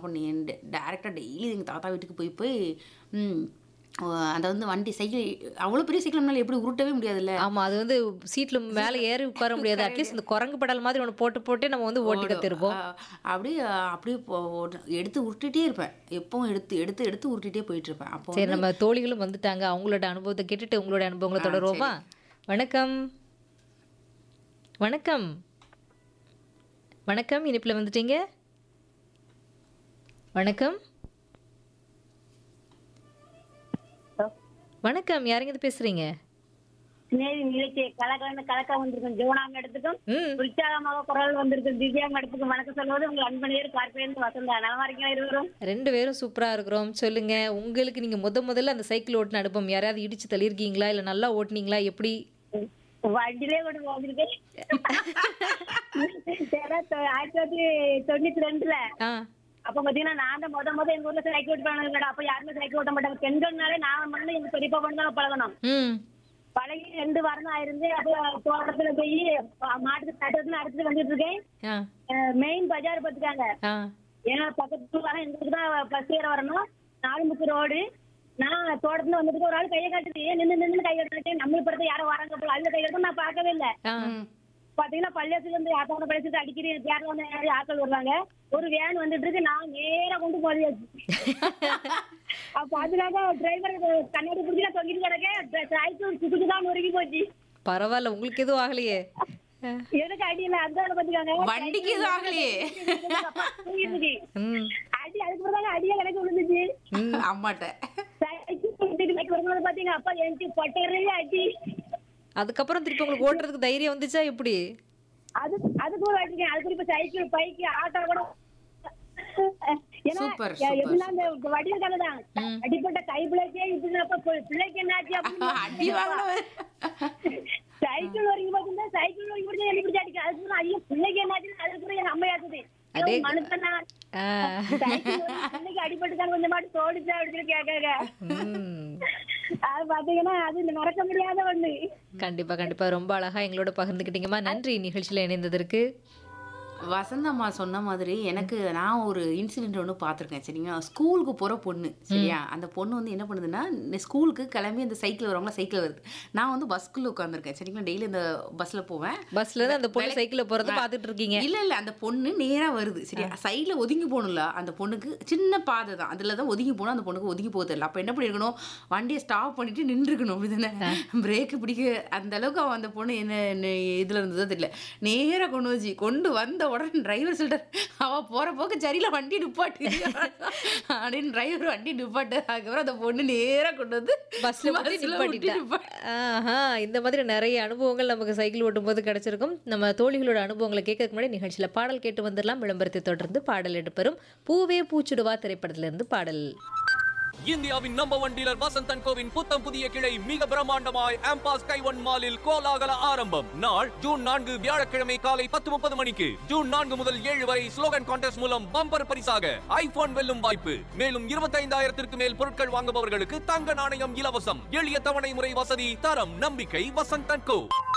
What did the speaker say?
அப்போ நீ டேரெக்டாக டெய்லி எங்கள் தாத்தா வீட்டுக்கு போய் போய் ம், ஓ, அந்த வந்து வண்டி சைக்கிள் அவ்வளோ பெரிய சைக்கிள் நம்மளால எப்படி உருட்டவே முடியாதுல்ல ஆமா அது வந்து சீட்ல மேல ஏறி உட்கார முடியாது அட்லீஸ்ட் இந்த குரங்கு படல் மாதிரி ஒன்று போட்டு போட்டு நம்ம வந்து ஓட்டி கத்திருப்போம் ஆ, அப்படியே அப்படியே போ- ஓட்டு- எடுத்து உருட்டிட்டே இருப்பேன் எப்பவும் எடுத்து எடுத்து எடுத்து உருட்டிட்டே போயிட்டு இருப்பேன் அப்போ சரி நம்ம தோழிகளும் வந்துட்டாங்க அவங்களோட அனுபவத்தை கேட்டுட்டு உங்களோட அனுபவங்களை தொடருவோமா வணக்கம் வணக்கம் வணக்கம் இனிப்புல வந்துட்டீங்க வணக்கம் வணக்கம் யாருங்க இது பேசுறீங்க நேரி நிலைக்கு கலக்கலன்னு கலக்க வந்திருக்கும் ஜோனாங்க இடத்துக்கும் ம் உற்சாகமாக குரல் வந்திருக்கும் திவ்யாங்க இடத்துக்கும் வணக்கம் சொல்வது உங்கள் அன்பனையர் பார்ப்பேன் வசந்தா நலமா இருக்கீங்களா இருவரும் ரெண்டு பேரும் சூப்பரா இருக்கிறோம் சொல்லுங்க உங்களுக்கு நீங்க முத முதல்ல அந்த சைக்கிள் ஓட்டின அனுபவம் யாராவது இடிச்சு தள்ளியிருக்கீங்களா இல்ல நல்லா ஓட்டுனீங்களா எப்படி வண்டியிலே கொண்டு வந்திருக்கேன் ஏன்னா, தொ- ஆயிரத்தி தொள்ளாயிரத்தி தொண்ணூத்தி ரெண்டுல ஆ அப்ப பாத்தீங்கன்னா நான் தான் முத முத எங்க ஊர்ல சைக்கிள் ஓட்டு பழகினேன் அப்ப யாருமே சைக்கிள் ஓட்ட மாட்டாங்க பெண்கள்னாலே நான் மட்டும் எங்க பெரியப்பா பண்ணி தான் பழகணும் ம் பழகி ரெண்டு வாரம் தான் ஆயிருந்து அப்போ தோட்டத்துல போய் மாட்டுக்கு தட்டத்துல அடிச்சுட்டு வந்துட்டு இருக்கேன் ஆ மெயின் பஜார் பார்த்துக்காங்க ஆ ஏன்னா பக்கத்துல வர எங்களுக்கு தான் பஸ் ஏற வரணும் நாலு முக்கு ரோடு நான் தோட்டத்துல வந்துட்டு ஒரு ஆள் கையை காட்டுது ஏன் நின்று நின்று கை காட்டுறது நம்ம படத்தை யாரும் வராங்க போல அதுல கை காட்டும் நான் பார்க்கவே இல்லை ஆ பாத்தீங்கன்னா பள்ளியத்துல இருந்து ஆத்தவங்க படிச்சுட்டு அடிக்கடி தேர்ல வந்து யாரும் ஆட்கள் வருவாங்க ஒரு வேன் வந்துட்டு இருக்கு நான் நேரா கொண்டு போயாச்சு அப்ப அதுக்காக டிரைவர் கண்ணாடி பிடிச்சி நான் தொங்கிட்டு கிடக்கேன் சைக்கிள் சுத்துக்கு தான் நொறுக்கி போச்சு பரவாயில்ல உங்களுக்கு எதுவும் ஆகலையே ஆ. எதுக்கு அடி இல்லை அந்த பாத்துக்காங்க வண்டிக்கு எதுவும் ஆகலையே ம் அடி அதுக்கு பிறகு அடியே கிடக்கு விழுந்துச்சு அம்மாட்ட சைக்கிள் சுத்திட்டு பைக் வரும்போது பாத்தீங்க அப்பா எனக்கு பட்டறையே அடி அதுக்கப்புறம் திருப்பி உங்களுக்கு ஓட்டுறதுக்கு தைரியம் வந்துச்சா எப்படி அது அதுக்கு ஒரு அடிக்கேன் அதுக்கு இப்ப சைக்கிள் பைக் ஆட்டோ கூட ஏன்னா Super, எ- super, எப்படின்னா அந்த வடிவ கதை தான் அடிப்பட்ட கை பிள்ளைக்கே இப்படி அப்ப பி- பிள்ளைக்கு என்ன ஆச்சு அப்படின்னு அடி வாங்கினவன் சைக்கிள் வரைக்கும் பாத்தீங்கன்னா சைக்கிள் வரைக்கும் பிடிச்சா என்ன பிடிச்சா அடிக்க அதுக்கு அப்புறம் ஐயோ பிள்ளைக்கு என்ன ஆச்சு அதுக்கு அப்புறம் எங்க அம்மா ஆச்சுது அடே. மனுஷனா ஆ. சைக்கிள் வரைக்கும் பிள்ளைக்கு அடிபட்டுதான் கொஞ்சம் மாட்டு தோடிச்சா அப்படின்னு கேட்காங்க ம். அது பாத்தீங்கன்னா அது மறக்க முடியாத ஒண்ணு கண்டிப்பா கண்டிப்பா ரொம்ப அழகா எங்களோட பகிர்ந்துக்கிட்டீங்கம்மா நன்றி நிகழ்ச்சியில இணைந்ததற்கு வசந்தம்மா சொன்ன மாதிரி எனக்கு நான் ஒரு இன்சிடென்ட் ஒன்று பார்த்துருக்கேன் சரிங்களா ஸ்கூலுக்கு போகிற பொண்ணு சரியா அந்த பொண்ணு வந்து என்ன பண்ணுதுன்னா இந்த ஸ்கூலுக்கு கிளம்பி அந்த சைக்கிள் வரவங்கள சைக்கிள் வருது நான் வந்து பஸ்க்குள்ள உட்காந்துருக்கேன் சரிங்களா டெய்லி இந்த பஸ்ஸில் போவேன் பஸ்ல இருந்து அந்த பொண்ணு சைக்கிள்ல போறத பாத்துட்டு இருக்கீங்க இல்ல இல்ல அந்த பொண்ணு நேரா வருது சரியா சைடுல ஒதுங்கி போகணும்ல அந்த பொண்ணுக்கு சின்ன பாதை தான் அதுல தான் ஒதுங்கி போகணும் அந்த பொண்ணுக்கு ஒதுங்கி போக தெரியல அப்ப என்ன பண்ணிருக்கணும் வண்டியை ஸ்டாப் பண்ணிட்டு நின்றுக்கணும் அப்படிதானே பிரேக் பிடிக்க அந்த அளவுக்கு அவன் அந்த பொண்ணு என்ன என்ன இதுல இருந்ததோ தெரியல நேரா கொண்டு வச்சு கொண்டு வந்த உடனே டிரைவர் சொல்லிட்டார் அவ போற போக்கு சரியில வண்டி நிப்பாட்டு அப்படின்னு டிரைவர் வண்டி நிப்பாட்டு அதுக்கப்புறம் அந்த பொண்ணு நேரா கொண்டு வந்து பஸ்ல போட்டு பஸ்ல விட்டு நிப்பாட்டிட்டா நிப்பாட்டு. ஆஹா இந்த மாதிரி நிறைய அனுபவங்கள் நமக்கு சைக்கிள் ஓட்டும் போது கிடைச்சிருக்கும் நம்ம தோழிகளோட அனுபவங்களை கேட்கறதுக்கு முன்னாடி நிகழ்ச்சியில பாடல் கேட்டு வந்துடலாம் விளம்பரத்தை தொடர்ந்து பாடல் எடுப்பெறும் பூவே பூச்சுடுவா திரைப்படத்திலிருந்து பாடல் இந்தியாவின் number one dealer Vasanth and கோவின் புத்தம் புதிய கிளை மிக பிரம்மாண்டமாய் ஆம்பாஸ் கைவன் மாலில் கோலாகல ஆரம்பம் நாள் ஜூன் நான்கு வியாழக்கிழமை காலை பத்து முப்பது மணிக்கு ஜூன் நான்கு முதல் ஏழு வரை ஸ்லோகன் கான்டெஸ்ட் மூலம் பம்பர் பரிசாக ஐபோன் வெல்லும் வாய்ப்பு மேலும் இருபத்தைந்தாயிரத்திற்கு மேல் பொருட்கள் வாங்குபவர்களுக்கு தங்க நாணயம் இலவசம் எளிய தவணை முறை வசதி தரம் நம்பிக்கை வசந்த் அண்ட் கோ